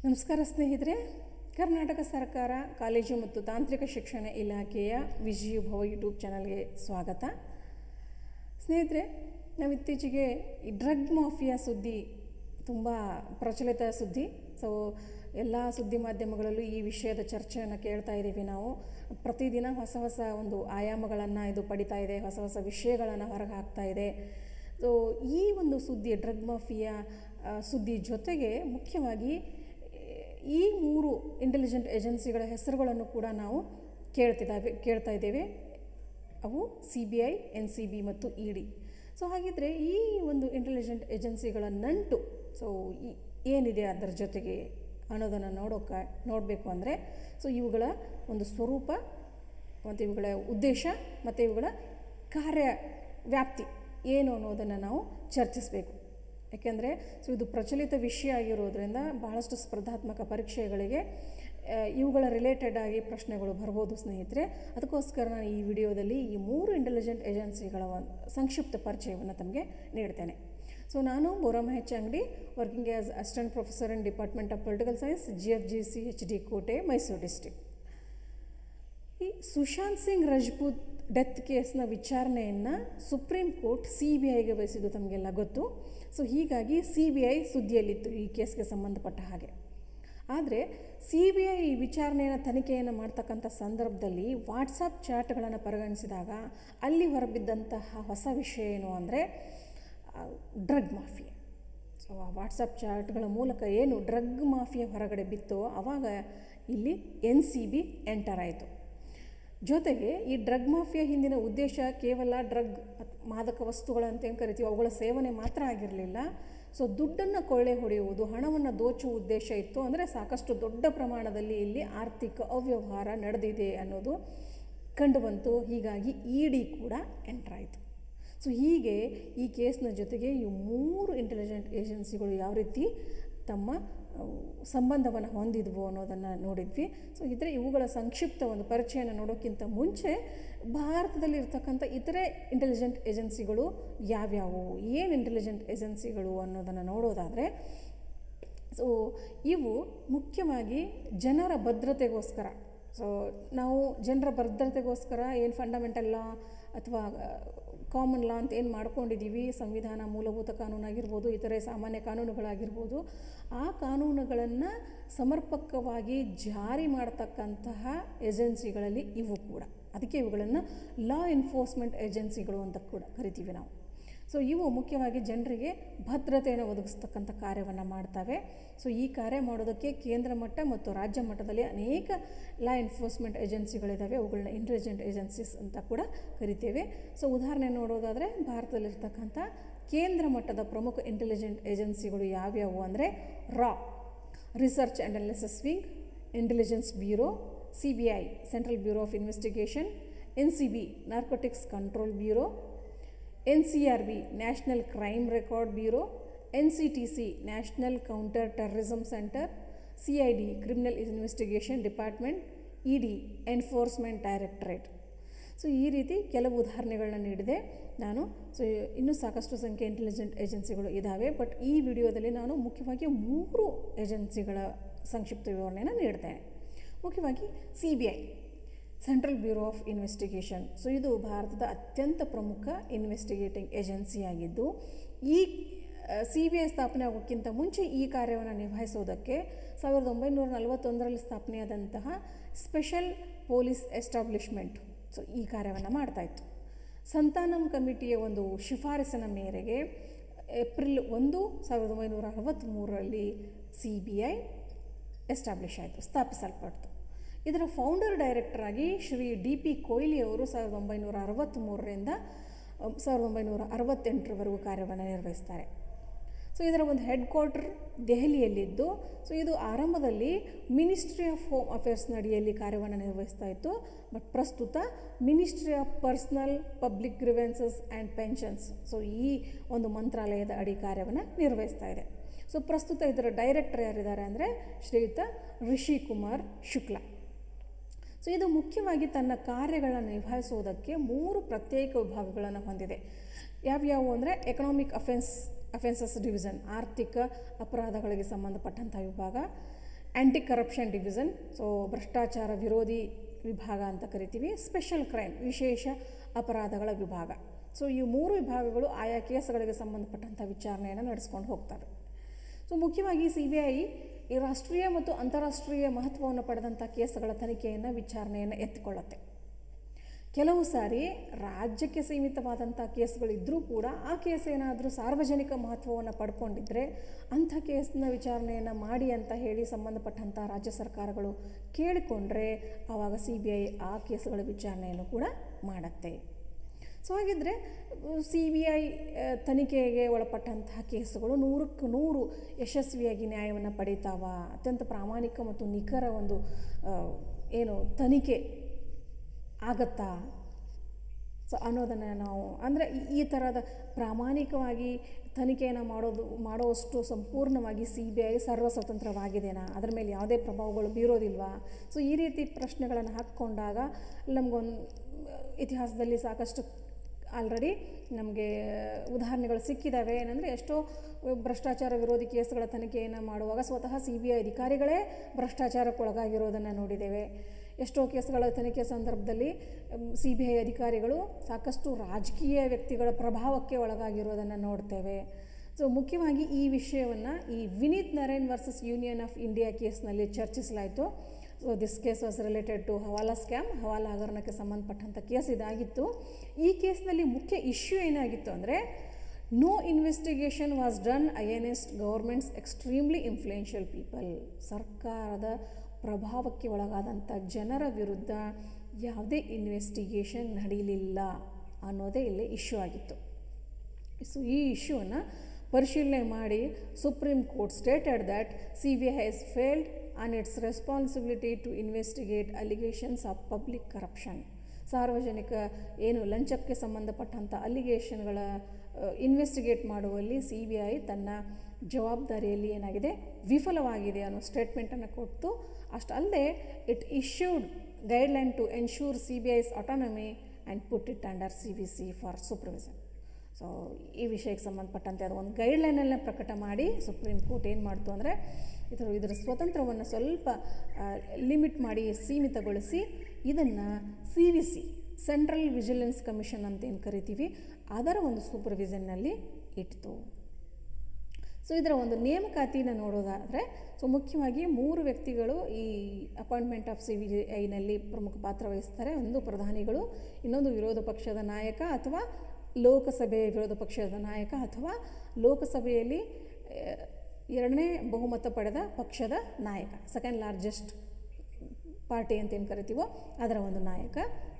ನಮಸ್ಕಾರ ಸ್ನೇಹಿತರೆ ಕರ್ನಾಟಕ ಸರ್ಕಾರ ಕಾಲೇಜು ಮತ್ತು ತಾಂತ್ರಿಕ ಶಿಕ್ಷಣ ಇಲಾಖೆಯ ವಿಜಯ ಭವ ಯೂಟ್ಯೂಬ್ ಚಾನಲ್ಗೆ ಸ್ವಾಗತ ಸ್ನೇಹಿತರೆ ನಾವು ಇತ್ತೀಚೆಗೆ ಈ ಡ್ರಗ್ ಮಾಫಿಯಾ ಸುದ್ದಿ ತುಂಬ ಪ್ರಚಲಿತ ಸುದ್ದಿ ಸೊ ಎಲ್ಲ ಸುದ್ದಿ ಮಾಧ್ಯಮಗಳಲ್ಲೂ ಈ ವಿಷಯದ ಚರ್ಚೆಯನ್ನು ಕೇಳ್ತಾ ಇದ್ದೀವಿ ನಾವು ಪ್ರತಿದಿನ ಹೊಸ ಹೊಸ ಒಂದು ಆಯಾಮಗಳನ್ನು ಇದು ಪಡಿತಾ ಇದೆ ಹೊಸ ಹೊಸ ವಿಷಯಗಳನ್ನು ಹೊರಗೆ ಹಾಕ್ತಾ ಇದೆ ಸೊ ಈ ಒಂದು ಸುದ್ದಿ ಡ್ರಗ್ ಮಾಫಿಯಾ ಆ, ಸುದ್ದಿ ಜೊತೆಗೆ ಮುಖ್ಯವಾಗಿ ಈ ಮೂರು ಇಂಟೆಲಿಜೆಂಟ್ ಏಜೆನ್ಸಿಗಳ ಹೆಸರುಗಳನ್ನು ಕೂಡ ನಾವು ಕೇಳ್ತಿದ್ದಾವೆ ಕೇಳ್ತಾ ಇದ್ದೇವೆ ಅವು C B I N C B ಮತ್ತು ಇ ಡಿ ಸೊ ಹಾಗಿದ್ರೆ ಈ ಒಂದು ಇಂಟೆಲಿಜೆಂಟ್ ಏಜೆನ್ಸಿಗಳ ನಂಟು ಸೊ ಈ ಏನಿದೆ ಅದರ ಜೊತೆಗೆ ಅನ್ನೋದನ್ನು ನೋಡೋಕೆ ನೋಡಬೇಕು ಅಂದರೆ ಸೊ ಇವುಗಳ ಒಂದು ಸ್ವರೂಪ ಮತ್ತು ಇವುಗಳ ಉದ್ದೇಶ ಮತ್ತು ಇವುಗಳ ಕಾರ್ಯ ವ್ಯಾಪ್ತಿ ಏನು ಅನ್ನೋದನ್ನು ನಾವು ಚರ್ಚಿಸಬೇಕು ಯಾಕೆಂದರೆ ಸೊ ಇದು ಪ್ರಚಲಿತ ವಿಷಯ ಆಗಿರೋದ್ರಿಂದ ಬಹಳಷ್ಟು ಸ್ಪರ್ಧಾತ್ಮಕ ಪರೀಕ್ಷೆಗಳಿಗೆ ಆ, ಇವುಗಳ ರಿಲೇಟೆಡ್ ಆಗಿ ಪ್ರಶ್ನೆಗಳು ಬರ್ಬೋದು ಸ್ನೇಹಿತರೆ ಅದಕ್ಕೋಸ್ಕರ ನಾನು ಈ ವಿಡಿಯೋದಲ್ಲಿ ಈ ಮೂರು ಇಂಟೆಲಿಜೆಂಟ್ ಏಜೆನ್ಸಿಗಳ ಒಂದು ಸಂಕ್ಷಿಪ್ತ ಪರಿಚಯವನ್ನು ತಮಗೆ ನೀಡ್ತೇನೆ ಸೊ ನಾನು Boramma H Angadi working as assistant professor in department of political science G F G C H D Kote Mysuru district ಈ ಸುಶಾಂತ್ ಸಿಂಗ್ ರಜಪೂತ್ ಡೆತ್ ಕೇಸ್ನ ವಿಚಾರಣೆಯನ್ನು ಸುಪ್ರೀಂ ಕೋರ್ಟ್ ಸಿ ಬಿ ಐಗೆ ವಹಿಸಿದ್ದು ತಮಗೆಲ್ಲ ಗೊತ್ತು ಸೊ ಹೀಗಾಗಿ ಸಿ ಬಿ ಐ ಸುದ್ದಿಯಲ್ಲಿತ್ತು ಈ ಕೇಸ್ಗೆ ಸಂಬಂಧಪಟ್ಟ ಹಾಗೆ ಆದರೆ ಸಿ ಬಿ ಐ ಈ ವಿಚಾರಣೆಯನ್ನು ತನಿಖೆಯನ್ನು ಮಾಡ್ತಕ್ಕಂಥ ಸಂದರ್ಭದಲ್ಲಿ ವಾಟ್ಸಪ್ ಚಾಟ್ಗಳನ್ನು ಪರಿಗಣಿಸಿದಾಗ ಅಲ್ಲಿ ಹೊರಬಿದ್ದಂತಹ ಹೊಸ ವಿಷಯ ಏನು ಅಂದರೆ ಡ್ರಗ್ ಮಾಫಿಯಾ ಸೊ ಆ ವಾಟ್ಸಪ್ ಚಾಟ್ಗಳ ಮೂಲಕ ಏನು ಡ್ರಗ್ ಮಾಫಿಯಾ ಹೊರಗಡೆ ಬಿತ್ತೋ ಆವಾಗ ಇಲ್ಲಿ ಎನ್ ಸಿ ಬಿ ಎಂಟರ್ ಆಯಿತು ಜೊತೆಗೆ ಈ ಡ್ರಗ್ ಮಾಫಿಯಾ ಹಿಂದಿನ ಉದ್ದೇಶ ಕೇವಲ ಡ್ರಗ್ ಅತ್- ಮಾದಕ ವಸ್ತುಗಳಂತ ಏನು ಕರಿತೀವಿ ಅವುಗಳ ಸೇವನೆ ಮಾತ್ರ ಆಗಿರಲಿಲ್ಲ ಸೊ ದುಡ್ಡನ್ನು ಕೊಳ್ಳೆ ಹೊಡೆಯುವುದು ಹಣವನ್ನು ದೋಚುವ ಉದ್ದೇಶ ಇತ್ತು ಅಂದರೆ ಸಾಕಷ್ಟು ದೊಡ್ಡ ಪ್ರಮಾಣದಲ್ಲಿ ಇಲ್ಲಿ ಆರ್ಥಿಕ ಅವ್ಯವಹಾರ ನಡೆದಿದೆ ಅನ್ನೋದು ಕಂಡುಬಂತು ಹೀಗಾಗಿ ಇ ಡಿ ಕೂಡ ಎಂಟರ್ ಆಯಿತು ಸೊ ಹೀಗೆ ಈ ಕೇಸ್ನ ಜೊತೆಗೆ ಈ ಮೂರು ಇಂಟೆಲಿಜೆಂಟ್ ಏಜೆನ್ಸಿಗಳು ಯಾವ ರೀತಿ ತಮ್ಮ ಸಂಬಂಧವನ್ನು ಹೊಂದಿದ್ವು ಅನ್ನೋದನ್ನು ನೋಡಿದ್ವಿ ಸೊ ಇದ್ರೆ ಇವುಗಳ ಸಂಕ್ಷಿಪ್ತ ಒಂದು ಪರಿಚಯನ ನೋಡೋಕ್ಕಿಂತ ಮುಂಚೆ ಭಾರತದಲ್ಲಿ ಇರ್ತಕ್ಕಂಥ ಇತರೆ ಇಂಟೆಲಿಜೆಂಟ್ ಏಜೆನ್ಸಿಗಳು ಯಾವ್ಯಾವು ಏನು ಇಂಟೆಲಿಜೆಂಟ್ ಏಜೆನ್ಸಿಗಳು ಅನ್ನೋದನ್ನು ನೋಡೋದಾದರೆ ಸೊ ಇವು ಮುಖ್ಯವಾಗಿ ಜನರ ಭದ್ರತೆಗೋಸ್ಕರ ಸೊ ನಾವು ಜನರ ಭದ್ರತೆಗೋಸ್ಕರ ಏನು ಫಂಡಮೆಂಟಲ್ ಲಾ ಅಥವಾ ಕಾಮನ್ ಲಾ ಅಂತ ಏನು ಮಾಡ್ಕೊಂಡಿದ್ದೀವಿ ಸಂವಿಧಾನ ಮೂಲಭೂತ ಕಾನೂನಾಗಿರ್ಬೋದು ಇತರೆ ಸಾಮಾನ್ಯ ಕಾನೂನುಗಳಾಗಿರ್ಬೋದು ಆ ಕಾನೂನುಗಳನ್ನು ಸಮರ್ಪಕವಾಗಿ ಜಾರಿ ಮಾಡ್ತಕ್ಕಂತಹ ಏಜೆನ್ಸಿಗಳಲ್ಲಿ ಇವು ಕೂಡ ಅದಕ್ಕೆ ಇವುಗಳನ್ನು ಲಾ ಎನ್ಫೋರ್ಸ್ಮೆಂಟ್ ಏಜೆನ್ಸಿಗಳು ಅಂತ ಕೂಡ ಕರಿತೀವಿ ನಾವು ಸೊ ಇವು ಮುಖ್ಯವಾಗಿ ಜನರಿಗೆ ಭದ್ರತೆಯನ್ನು ಒದಗಿಸ್ತಕ್ಕಂಥ ಕಾರ್ಯವನ್ನು ಮಾಡ್ತವೆ ಸೊ ಈ ಕಾರ್ಯ ಮಾಡೋದಕ್ಕೆ ಕೇಂದ್ರ ಮಟ್ಟ ಮತ್ತು ರಾಜ್ಯ ಮಟ್ಟದಲ್ಲಿ ಅನೇಕ ಲಾ ಎನ್ಫೋರ್ಸ್ಮೆಂಟ್ ಏಜೆನ್ಸಿಗಳಿದ್ದಾವೆ ಅವುಗಳನ್ನ ಇಂಟೆಲಿಜೆಂಟ್ ಏಜೆನ್ಸೀಸ್ ಅಂತ ಕೂಡ ಕರಿತೇವೆ ಸೊ ಉದಾಹರಣೆ ನೋಡೋದಾದರೆ ಭಾರತದಲ್ಲಿರ್ತಕ್ಕಂಥ ಕೇಂದ್ರ ಮಟ್ಟದ ಪ್ರಮುಖ ಇಂಟೆಲಿಜೆಂಟ್ ಏಜೆನ್ಸಿಗಳು ಯಾವ್ಯಾವು ಅಂದರೆ ರಾ research and analysis wing intelligence bureau C B I central bureau of investigation N C B narcotics control bureau N C R B national crime record bureau N C T C national counter terrorism centre C I D criminal investigation department E D enforcement directorate so ಈ ರೀತಿ ಕೆಲವು ಉದಾಹರಣೆಗಳನ್ನ ನೀಡಿದೆ ನಾನು so ಇನ್ನೂ ಸಾಕಷ್ಟು ಸಂಖ್ಯೆ intelligent ಏಜೆನ್ಸಿಗಳು ಇದ್ದಾವೆ ಬಟ್ ಈ ವಿಡಿಯೋದಲ್ಲಿ ನಾನು ಮುಖ್ಯವಾಗಿ ಮೂರು ಏಜೆನ್ಸಿಗಳ ಸಂಕ್ಷಿಪ್ತ ವಿವರಣೆಯನ್ನು ನೀಡ್ತೇನೆ ಮುಖ್ಯವಾಗಿ C B I central bureau of investigation so ಇದು ಭಾರತದ ಅತ್ಯಂತ ಪ್ರಮುಖ ಇನ್ವೆಸ್ಟಿಗೇಟಿಂಗ್ ಏಜೆನ್ಸಿಯಾಗಿದ್ದು ಈ ಸಿ ಬಿ ಐ ಸ್ಥಾಪನೆ ಆಗೋಕ್ಕಿಂತ ಮುಂಚೆ ಈ ಕಾರ್ಯವನ್ನು ನಿಭಾಯಿಸೋದಕ್ಕೆ ಸಾವಿರದ ಒಂಬೈನೂರ ನಲವತ್ತೊಂದರಲ್ಲಿ ಸ್ಥಾಪನೆಯಾದಂತಹ ಸ್ಪೆಷಲ್ ಪೊಲೀಸ್ ಎಸ್ಟಾಬ್ಲಿಷ್ಮೆಂಟ್ ಸೊ ಈ ಕಾರ್ಯವನ್ನು ಮಾಡ್ತಾಯಿತ್ತು ಸಂತಾನಂ ಕಮಿಟಿಯ ಒಂದು ಶಿಫಾರಸಿನ ಮೇರೆಗೆ ಏಪ್ರಿಲ್ ಒಂದು ಸಾವಿರದ ಒಂಬೈನೂರ ಅರವತ್ತ್ಮೂರರಲ್ಲಿ ಸಿ ಬಿ ಐ ಎಸ್ಟಾಬ್ಲಿಷ್ ಆಯಿತು ಸ್ಥಾಪಿಸಲ್ಪಡ್ತು ಇದರ ಫೌಂಡರ್ ಡೈರೆಕ್ಟರ್ ಆಗಿ ಶ್ರೀ ಡಿ ಪಿ ಕೊಹ್ಲಿ ಅವರು ಸಾವಿರದ ಒಂಬೈನೂರ ಅರವತ್ತ್ಮೂರರಿಂದ ಅಹ್, ಸಾವಿರದ ಒಂಬೈನೂರ ಅರವತ್ತೆಂಟರವರೆಗೂ ಕಾರ್ಯವನ್ನು ನಿರ್ವಹಿಸ್ತಾರೆ ಸೊ ಇದರ ಒಂದು ಹೆಡ್ ಕ್ವಾರ್ಟರ್ ದೆಹಲಿಯಲ್ಲಿದ್ದು ಸೊ ಇದು ಆರಂಭದಲ್ಲಿ ಮಿನಿಸ್ಟ್ರಿ ಆಫ್ ಹೋಮ್ ಅಫೇರ್ಸ್ನ ಅಡಿಯಲ್ಲಿ ಕಾರ್ಯವನ್ನು ನಿರ್ವಹಿಸ್ತಾ ಇತ್ತು ಬಟ್ ಪ್ರಸ್ತುತ ministry of personnel public grievances and pensions so ಈ ಒಂದು ಮಂತ್ರಾಲಯದ ಅಡಿ ಕಾರ್ಯವನ್ನು ನಿರ್ವಹಿಸ್ತಾ ಇದೆ ಸೊ ಪ್ರಸ್ತುತ ಇದರ ಡೈರೆಕ್ಟರ್ ಯಾರಿದ್ದಾರೆ ಅಂದರೆ ಶ್ರೀಯುತ ರಿಷಿ ಕುಮಾರ್ ಶುಕ್ಲಾ ಸೊ ಇದು ಮುಖ್ಯವಾಗಿ ತನ್ನ ಕಾರ್ಯಗಳನ್ನು ನಿಭಾಯಿಸುವುದಕ್ಕೆ ಮೂರು ಪ್ರತ್ಯೇಕ ವಿಭಾಗಗಳನ್ನು ಹೊಂದಿದೆ ಯಾವ್ಯಾವು ಅಂದರೆ ಎಕನಾಮಿಕ್ ಅಫೆನ್ಸ್ ಅಫೆನ್ಸಸ್ ಡಿವಿಷನ್ ಆರ್ಥಿಕ ಅಪರಾಧಗಳಿಗೆ ಸಂಬಂಧಪಟ್ಟಂಥ ವಿಭಾಗ ಆ್ಯಂಟಿ ಕರಪ್ಷನ್ ಡಿವಿಷನ್ ಸೊ ಭ್ರಷ್ಟಾಚಾರ ವಿರೋಧಿ ವಿಭಾಗ ಅಂತ ಕರಿತೀವಿ ಸ್ಪೆಷಲ್ ಕ್ರೈಮ್ ವಿಶೇಷ ಅಪರಾಧಗಳ ವಿಭಾಗ ಸೊ ಈ ಮೂರು ವಿಭಾಗಗಳು ಆಯಾ ಕೇಸ್ಗಳಿಗೆ ಸಂಬಂಧಪಟ್ಟಂಥ ವಿಚಾರಣೆಯನ್ನು ನಡೆಸ್ಕೊಂಡು ಹೋಗ್ತವೆ ಸೊ ಮುಖ್ಯವಾಗಿ ಸಿ ಬಿ ಐ ಈ ರಾಷ್ಟ್ರೀಯ ಮತ್ತು ಅಂತಾರಾಷ್ಟ್ರೀಯ ಮಹತ್ವವನ್ನು ಪಡೆದಂಥ ಕೇಸ್ಗಳ ತನಿಖೆಯನ್ನು ವಿಚಾರಣೆಯನ್ನು ಎತ್ತಿಕೊಳ್ಳುತ್ತೆ ಕೆಲವು ಸಾರಿ ರಾಜ್ಯಕ್ಕೆ ಸೀಮಿತವಾದಂಥ ಕೇಸ್ಗಳಿದ್ದರೂ ಕೂಡ ಆ ಕೇಸ್ ಏನಾದರೂ ಸಾರ್ವಜನಿಕ ಮಹತ್ವವನ್ನು ಪಡ್ಕೊಂಡಿದ್ದರೆ ಅಂಥ ಕೇಸ್ನ ವಿಚಾರಣೆಯನ್ನು ಮಾಡಿ ಅಂತ ಹೇಳಿ ಸಂಬಂಧಪಟ್ಟಂಥ ರಾಜ್ಯ ಸರ್ಕಾರಗಳು ಕೇಳಿಕೊಂಡ್ರೆ ಆವಾಗ ಸಿ ಬಿ ಐ ಆ ಕೇಸ್ಗಳ ವಿಚಾರಣೆಯನ್ನು ಕೂಡ ಮಾಡುತ್ತೆ ಸೊ ಹಾಗಿದ್ರೆ ಸಿ ಬಿ ಐ ತನಿಖೆಗೆ ಒಳಪಟ್ಟಂತಹ ಕೇಸುಗಳು ನೂರಕ್ಕೆ ನೂರು ಯಶಸ್ವಿಯಾಗಿ ನ್ಯಾಯವನ್ನು ಪಡೀತಾವ ಅತ್ಯಂತ ಪ್ರಾಮಾಣಿಕ ಮತ್ತು ನಿಖರ ಒಂದು ಆ, ಏನು ತನಿಖೆ ಆಗತ್ತಾ ಸೊ ಅನ್ನೋದನ್ನು ನಾವು ಅಂದರೆ ಈ ಥರದ ಪ್ರಾಮಾಣಿಕವಾಗಿ ತನಿಖೆಯನ್ನು ಮಾಡೋದು ಮಾಡೋವಷ್ಟು ಸಂಪೂರ್ಣವಾಗಿ ಸಿ ಬಿ ಐ ಸರ್ವಸ್ವತಂತ್ರವಾಗಿದೆನಾ ಅದರ ಮೇಲೆ ಯಾವುದೇ ಪ್ರಭಾವಗಳು ಬೀರೋದಿಲ್ವಾ ಸೊ ಈ ರೀತಿ ಪ್ರಶ್ನೆಗಳನ್ನು ಹಾಕ್ಕೊಂಡಾಗ ನಮಗೊಂದು ಇತಿಹಾಸದಲ್ಲಿ ಸಾಕಷ್ಟು ಆಲ್ರೆಡಿ ನಮಗೆ ಉದಾಹರಣೆಗಳು ಸಿಕ್ಕಿದ್ದಾವೆ ಏನಂದರೆ ಎಷ್ಟೋ ಭ್ರಷ್ಟಾಚಾರ ವಿರೋಧಿ ಕೇಸ್ಗಳ ತನಿಖೆಯನ್ನು ಮಾಡುವಾಗ ಸ್ವತಃ ಸಿ ಬಿ ಐ ಅಧಿಕಾರಿಗಳೇ ಭ್ರಷ್ಟಾಚಾರಕ್ಕೆ ಒಳಗಾಗಿರೋದನ್ನು ನೋಡಿದ್ದೇವೆ ಎಷ್ಟೋ ಕೇಸ್ಗಳ ತನಿಖೆ ಸಂದರ್ಭದಲ್ಲಿ ಸಿ ಬಿ ಐ ಅಧಿಕಾರಿಗಳು ಸಾಕಷ್ಟು ರಾಜಕೀಯ ವ್ಯಕ್ತಿಗಳ ಪ್ರಭಾವಕ್ಕೆ ಒಳಗಾಗಿರೋದನ್ನು ನೋಡ್ತೇವೆ ಸೊ ಮುಖ್ಯವಾಗಿ ಈ ವಿಷಯವನ್ನು ಈ Vineet Narain versus union of India ಕೇಸ್ನಲ್ಲಿ ಚರ್ಚಿಸಲಾಯಿತು so this case was related to hawala scam hawala ಹಗರಣಕ್ಕೆ ಸಂಬಂಧಪಟ್ಟಂಥ ಕೇಸ್ ಇದಾಗಿತ್ತು ಈ ಕೇಸ್ನಲ್ಲಿ ಮುಖ್ಯ ಇಶ್ಯೂ ಏನಾಗಿತ್ತು ಅಂದರೆ no investigation was done against governments extremely influential people ಸರ್ಕಾರದ ಪ್ರಭಾವಕ್ಕೆ ಒಳಗಾದಂಥ ಜನರ ವಿರುದ್ಧ ಯಾವುದೇ ಇನ್ವೆಸ್ಟಿಗೇಷನ್ ನಡೀಲಿಲ್ಲ ಅನ್ನೋದೇ ಇಲ್ಲಿ ಇಶ್ಯೂ ಆಗಿತ್ತು ಸೊ ಈ ಇಶ್ಯೂವನ್ನು ಪರಿಶೀಲನೆ ಮಾಡಿ supreme court stated that C B I has failed on its responsibility to investigate allegations of public corruption ಸಾರ್ವಜನಿಕ ಏನು ಲಂಚಕ್ಕೆ ಸಂಬಂಧಪಟ್ಟಂಥ ಅಲಿಗೇಷನ್ಗಳ ಇನ್ವೆಸ್ಟಿಗೇಟ್ ಮಾಡುವಲ್ಲಿ ಸಿ ಬಿ ಐ ತನ್ನ ಜವಾಬ್ದಾರಿಯಲ್ಲಿ ಏನಾಗಿದೆ ವಿಫಲವಾಗಿದೆ ಅನ್ನೋ ಸ್ಟೇಟ್ಮೆಂಟನ್ನು ಕೊಟ್ಟು ಅಷ್ಟಲ್ಲದೆ it issued guideline to ensure C B I's autonomy and put it under C B C for supervision so ಈ ವಿಷಯಕ್ಕೆ ಸಂಬಂಧಪಟ್ಟಂತೆ ಅದು ಒಂದು ಗೈಡ್ಲೈನನ್ನು ಪ್ರಕಟ ಮಾಡಿ ಸುಪ್ರೀಂ ಕೋರ್ಟ್ ಏನು ಮಾಡ್ತು ಅಂದರೆ ಇದರ ಇದರ ಸ್ವತಂತ್ರವನ್ನು ಸ್ವಲ್ಪ ಲಿಮಿಟ್ ಮಾಡಿ ಸೀಮಿತಗೊಳಿಸಿ ಇದನ್ನು C V C central vigilance commission ಅಂತ ಏನು ಕರಿತೀವಿ ಅದರ ಒಂದು ಸೂಪರ್ವಿಷನ್ನಲ್ಲಿ ಇಟ್ಟಿತು ಸೊ ಇದರ ಒಂದು ನೇಮಕಾತಿನ ನೋಡೋದಾದರೆ ಸೊ ಮುಖ್ಯವಾಗಿ ಮೂರು ವ್ಯಕ್ತಿಗಳು ಈ ಅಪಾಯಿಂಟ್ಮೆಂಟ್ ಆಫ್ ಸಿ ವಿ ಐನಲ್ಲಿ ಪ್ರಮುಖ ಪಾತ್ರ ವಹಿಸ್ತಾರೆ ಒಂದು ಪ್ರಧಾನಿಗಳು ಇನ್ನೊಂದು ವಿರೋಧ ಪಕ್ಷದ ನಾಯಕ ಅಥವಾ ಲೋಕಸಭೆಯ ವಿರೋಧ ಪಕ್ಷದ ನಾಯಕ ಅಥವಾ ಲೋಕಸಭೆಯಲ್ಲಿ ಆ, ಎರಡನೇ ಬಹುಮತ ಪಡೆದ ಪಕ್ಷದ ನಾಯಕ ಸೆಕೆಂಡ್ ಲಾರ್ಜೆಸ್ಟ್ ಪಾರ್ಟಿ ಅಂತ ಏನು ಕರಿತೀವೋ ಅದರ ಒಂದು ನಾಯಕ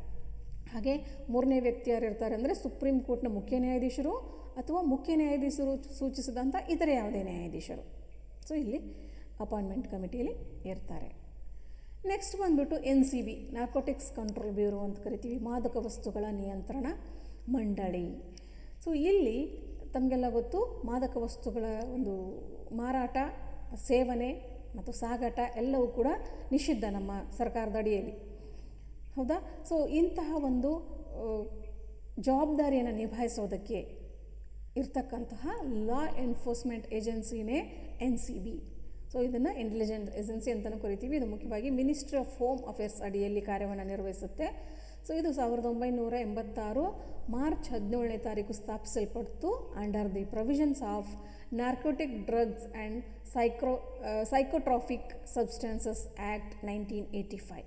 ಹಾಗೆ ಮೂರನೇ ವ್ಯಕ್ತಿ ಯಾರು ಇರ್ತಾರೆ ಅಂದರೆ ಸುಪ್ರೀಂ ಕೋರ್ಟ್ನ ಮುಖ್ಯ ನ್ಯಾಯಾಧೀಶರು ಅಥವಾ ಮುಖ್ಯ ನ್ಯಾಯಾಧೀಶರು ಸೂಚಿಸಿದಂಥ ಇತರೆ ಯಾವುದೇ ನ್ಯಾಯಾಧೀಶರು ಸೊ ಇಲ್ಲಿ ಅಪಾಯಿಂಟ್ಮೆಂಟ್ ಕಮಿಟಿಯಲ್ಲಿ ಇರ್ತಾರೆ ನೆಕ್ಸ್ಟ್ ಬಂದ್ಬಿಟ್ಟು N C B narcotics control bureau ಅಂತ ಕರಿತೀವಿ ಮಾದಕ ವಸ್ತುಗಳ ನಿಯಂತ್ರಣ ಮಂಡಳಿ ಸೊ ಇಲ್ಲಿ ತಮಗೆಲ್ಲ ಗೊತ್ತು ಮಾದಕ ವಸ್ತುಗಳ ಒಂದು ಮಾರಾಟ ಸೇವನೆ ಮತ್ತು ಸಾಗಾಟ ಎಲ್ಲವೂ ಕೂಡ ನಿಷಿದ್ಧ ನಮ್ಮ ಸರ್ಕಾರದ ಅಡಿಯಲ್ಲಿ ಹೌದಾ ಸೊ ಇಂತಹ ಒಂದು ಆ, ಜವಾಬ್ದಾರಿಯನ್ನು ನಿಭಾಯಿಸೋದಕ್ಕೆ ಇರ್ತಕ್ಕಂತಹ ಲಾ ಎನ್ಫೋರ್ಸ್ಮೆಂಟ್ ಏಜೆನ್ಸಿನೇ ಎನ್ ಸಿ ಬಿ ಸೊ ಇದನ್ನು ಇಂಟೆಲಿಜೆನ್ಸ್ ಏಜೆನ್ಸಿ ಅಂತಲೂ ಕರಿತೀವಿ ಇದು ಮುಖ್ಯವಾಗಿ ಮಿನಿಸ್ಟ್ರಿ ಆಫ್ ಹೋಮ್ ಅಫೇರ್ಸ್ ಅಡಿಯಲ್ಲಿ ಕಾರ್ಯವನ್ನು ನಿರ್ವಹಿಸುತ್ತೆ ಸೊ ಇದು ಸಾವಿರದ ಒಂಬೈನೂರ ಎಂಬತ್ತಾರು ಮಾರ್ಚ್ ಹದಿನೇಳನೇ ತಾರೀಕು ಸ್ಥಾಪಿಸಲ್ಪಡ್ತು under the provisions of narcotic drugs and ಸೈಕ್ರೋ psychotropic substances act nineteen eighty five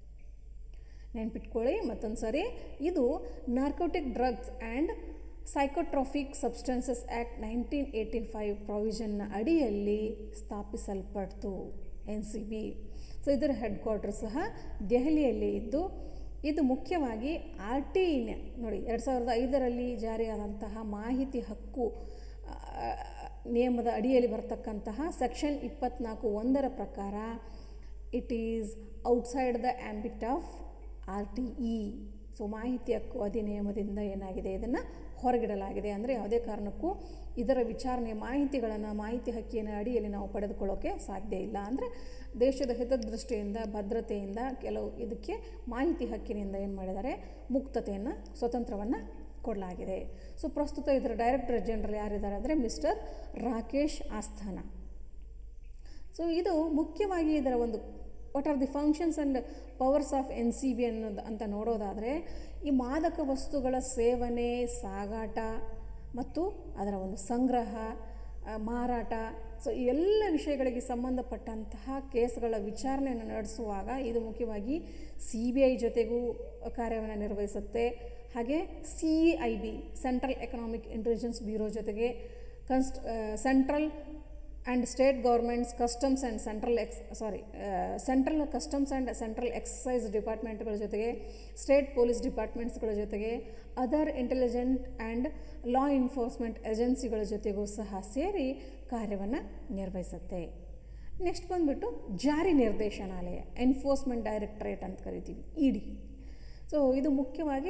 ನೆನ್ಪಿಟ್ಕೊಳ್ಳಿ ಮತ್ತೊಂದು ಸರಿ ಇದು narcotic drugs and psychotropic substances act nineteen eighty five ಪ್ರಾವಿಷನ್ನ ಅಡಿಯಲ್ಲಿ ಸ್ಥಾಪಿಸಲ್ಪಡ್ತು ಎನ್ ಸಿ ಬಿ ಸೊ ಇದರ ಹೆಡ್ ಕ್ವಾರ್ಟರ್ ಸಹ ದೆಹಲಿಯಲ್ಲಿ ಇದ್ದು ಇದು ಮುಖ್ಯವಾಗಿ ಆರ್ ಟಿ ನೋಡಿ ಎರಡು ಸಾವಿರದ ಐದರಲ್ಲಿ ಜಾರಿಯಾದಂತಹ ಮಾಹಿತಿ ಹಕ್ಕು ಆ, ನಿಯಮದ ಅಡಿಯಲ್ಲಿ ಬರ್ತಕ್ಕಂತಹ ಸೆಕ್ಷನ್ ಇಪ್ಪತ್ನಾಲ್ಕು ಒಂದರ ಪ್ರಕಾರ it is outside the ambit of R T E so ಮಾಹಿತಿ ಹಕ್ಕು ಅಧಿನಿಯಮದಿಂದ ಏನಾಗಿದೆ ಇದನ್ನು ಹೊರಗಿಡಲಾಗಿದೆ ಅಂದರೆ ಯಾವುದೇ ಕಾರಣಕ್ಕೂ ಇದರ ವಿಚಾರಣೆ ಮಾಹಿತಿಗಳನ್ನು ಮಾಹಿತಿ ಹಕ್ಕಿನ ಅಡಿಯಲ್ಲಿ ನಾವು ಪಡೆದುಕೊಳ್ಳೋಕ್ಕೆ ಸಾಧ್ಯ ಇಲ್ಲ ಅಂದರೆ ದೇಶದ ಹಿತದೃಷ್ಟಿಯಿಂದ ಭದ್ರತೆಯಿಂದ ಕೆಲವು ಇದಕ್ಕೆ ಮಾಹಿತಿ ಹಕ್ಕಿನಿಂದ ಏನು ಮಾಡಿದ್ದಾರೆ ಮುಕ್ತತೆಯನ್ನು ಸ್ವತಂತ್ರವನ್ನು ಕೊಡಲಾಗಿದೆ ಸೊ ಪ್ರಸ್ತುತ ಇದರ ಡೈರೆಕ್ಟರ್ ಜನರಲ್ ಯಾರಿದ್ದಾರೆ ಅಂದರೆ ಮಿಸ್ಟರ್ ರಾಕೇಶ್ ಆಸ್ಥಾನ ಸೊ ಇದು ಮುಖ್ಯವಾಗಿ ಇದರ ಒಂದು what are the functions and powers of N C B ಅನ್ನೋದು ಅಂತ ನೋಡೋದಾದರೆ ಈ ಮಾದಕ ವಸ್ತುಗಳ ಸೇವನೆ ಸಾಗಾಟ ಮತ್ತು ಅದರ ಒಂದು ಸಂಗ್ರಹ ಆ, ಮಾರಾಟ ಸೊ ಈ ಎಲ್ಲ ವಿಷಯಗಳಿಗೆ ಸಂಬಂಧಪಟ್ಟಂತಹ ಕೇಸ್ಗಳ ವಿಚಾರಣೆಯನ್ನು ನಡೆಸುವಾಗ ಇದು ಮುಖ್ಯವಾಗಿ ಸಿ ಬಿ ಐ ಜೊತೆಗೂ ಕಾರ್ಯವನ್ನು ನಿರ್ವಹಿಸುತ್ತೆ ಹಾಗೆ C I B central economic intelligence bureau ಜೊತೆಗೆ ಕನ್ಸ್ಟ್ central and state governments customs and central ex sorry central customs and central excise ಡಿಪಾರ್ಟ್ಮೆಂಟ್ಗಳ ಜೊತೆಗೆ ಸ್ಟೇಟ್ ಪೊಲೀಸ್ ಡಿಪಾರ್ಟ್ಮೆಂಟ್ಸ್ಗಳ ಜೊತೆಗೆ other intelligent and law enforcement ಏಜೆನ್ಸಿಗಳ ಜೊತೆಗೂ ಸಹ ಸೇರಿ ಕಾರ್ಯವನ್ನು ನಿರ್ವಹಿಸುತ್ತೆ ನೆಕ್ಸ್ಟ್ ಬಂದುಬಿಟ್ಟು ಜಾರಿ ನಿರ್ದೇಶನಾಲಯ ಎನ್ಫೋರ್ಸ್ಮೆಂಟ್ ಡೈರೆಕ್ಟರೇಟ್ ಅಂತ ಕರಿತೀವಿ ಇ ಡಿ ಸೊ ಇದು ಮುಖ್ಯವಾಗಿ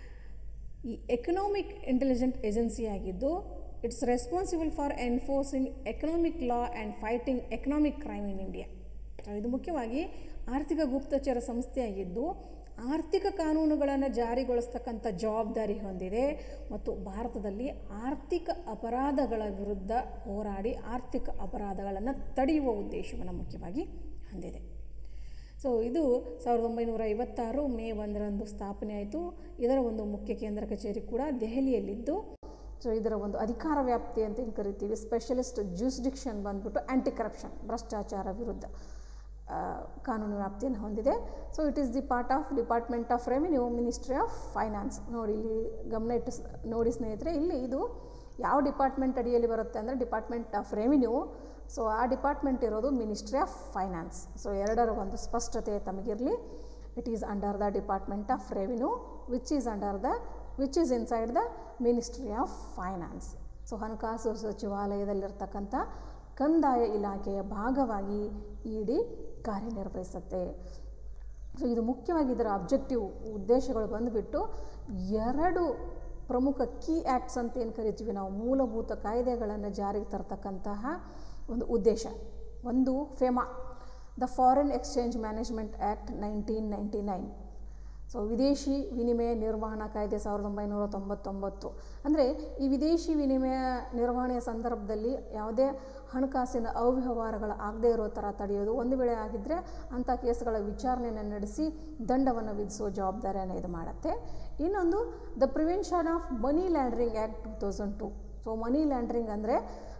ಈ ಎಕನಾಮಿಕ್ ಇಂಟೆಲಿಜೆಂಟ್ ಏಜೆನ್ಸಿ ಆಗಿದ್ದು it's responsible for enforcing economic law and fighting economic crime in India ಇದು ಮುಖ್ಯವಾಗಿ ಆರ್ಥಿಕ ಗುಪ್ತಚರ ಸಂಸ್ಥೆಯಾಗಿದ್ದು ಆರ್ಥಿಕ ಕಾನೂನುಗಳನ್ನು ಜಾರಿಗೊಳಿಸ್ತಕ್ಕಂಥ ಜವಾಬ್ದಾರಿ ಹೊಂದಿದೆ ಮತ್ತು ಭಾರತದಲ್ಲಿ ಆರ್ಥಿಕ ಅಪರಾಧಗಳ ವಿರುದ್ಧ ಹೋರಾಡಿ ಆರ್ಥಿಕ ಅಪರಾಧಗಳನ್ನು ತಡೆಯುವ ಉದ್ದೇಶವನ್ನು ಮುಖ್ಯವಾಗಿ ಹೊಂದಿದೆ ಸೊ ಇದು ಸಾವಿರದ ಒಂಬೈನೂರ ಐವತ್ತಾರು ಮೇ ಒಂದರಂದು ಸ್ಥಾಪನೆ ಆಯಿತು ಇದರ ಒಂದು ಮುಖ್ಯ ಕೇಂದ್ರ ಕಚೇರಿ ಕೂಡ ದೆಹಲಿಯಲ್ಲಿದ್ದು ಸೊ ಇದರ ಒಂದು ಅಧಿಕಾರ ವ್ಯಾಪ್ತಿ ಅಂತ ಏನು ಕರಿತೀವಿ ಸ್ಪೆಷಲಿಸ್ಟ್ ಜ್ಯೂಸ್ಡಿಕ್ಷನ್ ಬಂದ್ಬಿಟ್ಟು ಆ್ಯಂಟಿ ಕರಪ್ಷನ್ ಭ್ರಷ್ಟಾಚಾರ ವಿರುದ್ಧ ಆ, ಕಾನೂನು ವ್ಯಾಪ್ತಿಯನ್ನು ಹೊಂದಿದೆ so it is the part of department of revenue ministry of finance ನೋಡಿ ಇಲ್ಲಿ ಗಮನ ಇಟ್ಟು ಸ್- ನೋಡಿ ಸ್ನೇಹಿತರೆ ಇಲ್ಲಿ ಇದು ಯಾವ ಡಿಪಾರ್ಟ್ಮೆಂಟ್ ಅಡಿಯಲ್ಲಿ ಬರುತ್ತೆ ಅಂದರೆ ಡಿಪಾರ್ಟ್ಮೆಂಟ್ ಆಫ್ ರೆವಿನ್ಯೂ ಸೊ ಆ ಡಿಪಾರ್ಟ್ಮೆಂಟ್ ಇರೋದು ಮಿನಿಸ್ಟ್ರಿ ಆಫ್ ಫೈನಾನ್ಸ್ ಸೊ ಎರಡರ ಒಂದು ಸ್ಪಷ್ಟತೆ ತಮಗಿರಲಿ it is under the department of revenue which is under the which is inside the ministry of finance so ಹಣಕಾಸು ಸಚಿವಾಲಯದಲ್ಲಿರ್ತಕ್ಕಂಥ ಕಂದಾಯ ಇಲಾಖೆಯ ಭಾಗವಾಗಿ ಇಡಿ ಕಾರ್ಯನಿರ್ವಹಿಸುತ್ತೆ ಸೊ ಇದು ಮುಖ್ಯವಾಗಿ ಇದರ ಅಬ್ಜೆಕ್ಟಿವ್ ಉದ್ದೇಶಗಳು ಬಂದುಬಿಟ್ಟು ಎರಡು ಪ್ರಮುಖ ಕೀ ಆ್ಯಕ್ಟ್ಸ್ ಅಂತ ಏನು ಕರಿತೀವಿ ನಾವು ಮೂಲಭೂತ ಕಾಯ್ದೆಗಳನ್ನು ಜಾರಿಗೆ ತರ್ತಕ್ಕಂತಹ ಒಂದು ಉದ್ದೇಶ ಒಂದು FEMA the foreign exchange management act nineteen ninety nine so ವಿದೇಶಿ ವಿನಿಮಯ ನಿರ್ವಹಣಾ ಕಾಯ್ದೆ ಸಾವಿರದ ಒಂಬೈನೂರ ತೊಂಬತ್ತೊಂಬತ್ತು ಅಂದರೆ ಈ ವಿದೇಶಿ ವಿನಿಮಯ ನಿರ್ವಹಣೆಯ ಸಂದರ್ಭದಲ್ಲಿ ಯಾವುದೇ ಹಣಕಾಸಿನ ಅವ್ಯವಹಾರಗಳು ಆಗದೇ ಇರೋ ಥರ ತಡೆಯೋದು ಒಂದು ವೇಳೆ ಆಗಿದ್ದರೆ ಅಂಥ ಕೇಸ್ಗಳ ವಿಚಾರಣೆಯನ್ನು ನಡೆಸಿ ದಂಡವನ್ನು ವಿಧಿಸುವ ಜವಾಬ್ದಾರಿಯನ್ನು ಇದು ಮಾಡುತ್ತೆ ಇನ್ನೊಂದು the prevention of money laundering act two thousand two so money laundering ಅಂದರೆ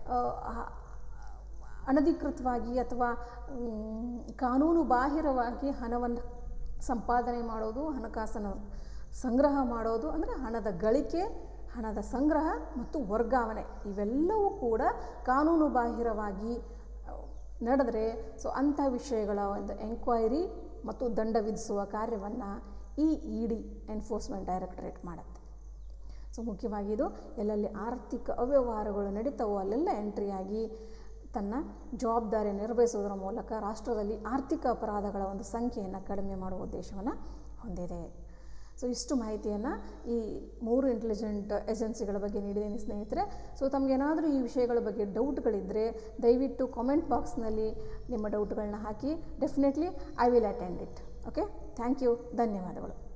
ಅನಧಿಕೃತವಾಗಿ ಅಥವಾ ಮ್, ಕಾನೂನು ಬಾಹಿರವಾಗಿ ಹಣವನ್ನು ಸಂಪಾದನೆ ಮಾಡೋದು ಹಣಕಾಸನ್ನು ಸಂಗ್ರಹ ಮಾಡೋದು ಅಂದರೆ ಹಣದ ಗಳಿಕೆ ಹಣದ ಸಂಗ್ರಹ ಮತ್ತು ವರ್ಗಾವಣೆ ಇವೆಲ್ಲವೂ ಕೂಡ ಕಾನೂನು ಬಾಹಿರವಾಗಿ ಆ, ನಡೆದರೆ ಸೊ ಅಂಥ ವಿಷಯಗಳ ಒಂದು ಎಂಕ್ವೈರಿ ಮತ್ತು ದಂಡ ವಿಧಿಸುವ ಕಾರ್ಯವನ್ನು ಈ ಇ ಡಿ ಎನ್ಫೋರ್ಸ್ಮೆಂಟ್ ಡೈರೆಕ್ಟರೇಟ್ ಮಾಡುತ್ತೆ ಸೊ ಮುಖ್ಯವಾಗಿ ಇದು ಎಲ್ಲೆಲ್ಲಿ ಆರ್ಥಿಕ ಅವ್ಯವಹಾರಗಳು ನಡೀತಾವೋ ಅಲ್ಲೆಲ್ಲ ಎಂಟ್ರಿಯಾಗಿ ತನ್ನ ಜವಾಬ್ದಾರಿ ನಿರ್ವಹಿಸುವುದರ ಮೂಲಕ ರಾಷ್ಟ್ರದಲ್ಲಿ ಆರ್ಥಿಕ ಅಪರಾಧಗಳ ಒಂದು ಸಂಖ್ಯೆಯನ್ನು ಕಡಿಮೆ ಮಾಡುವ ಉದ್ದೇಶವನ್ನು ಹೊಂದಿದೆ ಸೊ ಇಷ್ಟು ಮಾಹಿತಿಯನ್ನು ಈ ಮೂರು ಇಂಟೆಲಿಜೆಂಟ್ ಏಜೆನ್ಸಿಗಳ ಬಗ್ಗೆ ನೀಡಿದ್ದೀನಿ ಸ್ನೇಹಿತರೆ ಸೊ ತಮಗೇನಾದರೂ ಈ ವಿಷಯಗಳ ಬಗ್ಗೆ ಡೌಟ್ಗಳಿದ್ದರೆ ದಯವಿಟ್ಟು ಕಾಮೆಂಟ್ ಬಾಕ್ಸ್ನಲ್ಲಿ ನಿಮ್ಮ ಡೌಟ್ಗಳನ್ನ ಹಾಕಿ definitely I will attend it okay thank you ಧನ್ಯವಾದಗಳು